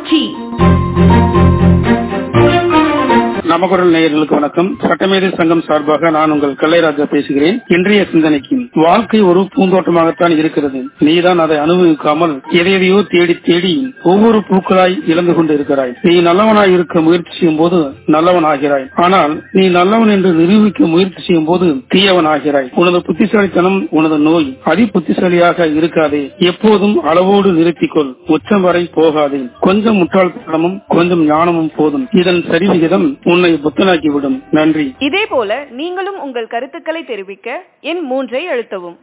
காட்சி நமகுரல் நேயர்களுக்கு வணக்கம் சட்டமேதை சங்கம் சார்பாக நான் உங்கள் கல்லைராஜா பேசுகிறேன் இன்றைய சிந்தனைக்கு வாழ்க்கை ஒரு பூந்தோட்டமாகத்தான் இருக்கிறது நீதான் அதை அனுபவிக்காமல் எதையதையோ தேடி தேடி ஒவ்வொரு பூக்களாய் இழந்து கொண்டு இருக்கிறாய் நீ நல்லவனாய் இருக்க முயற்சி செய்யும் போது நல்லவன் ஆகிறாய் ஆனால் நீ நல்லவன் என்று நிரூபிக்க முயற்சி செய்யும் போது தீயவன் ஆகிறாய் உனது புத்திசாலித்தனம் உனது நோய் அதி புத்திசாலியாக இருக்காதே எப்போதும் அளவோடு நிறுத்திக்கொள் உச்சம் வரை போகாதே கொஞ்சம் முட்டாள்தனமும் கொஞ்சம் ஞானமும் போதும் இதன் சரிவிகிதம் உன்னை புத்தனாக்கிவிடும் நன்றி இதே போல நீங்களும் உங்கள் கருத்துக்களை தெரிவிக்க எண் மூன்றை அழுத்தவும்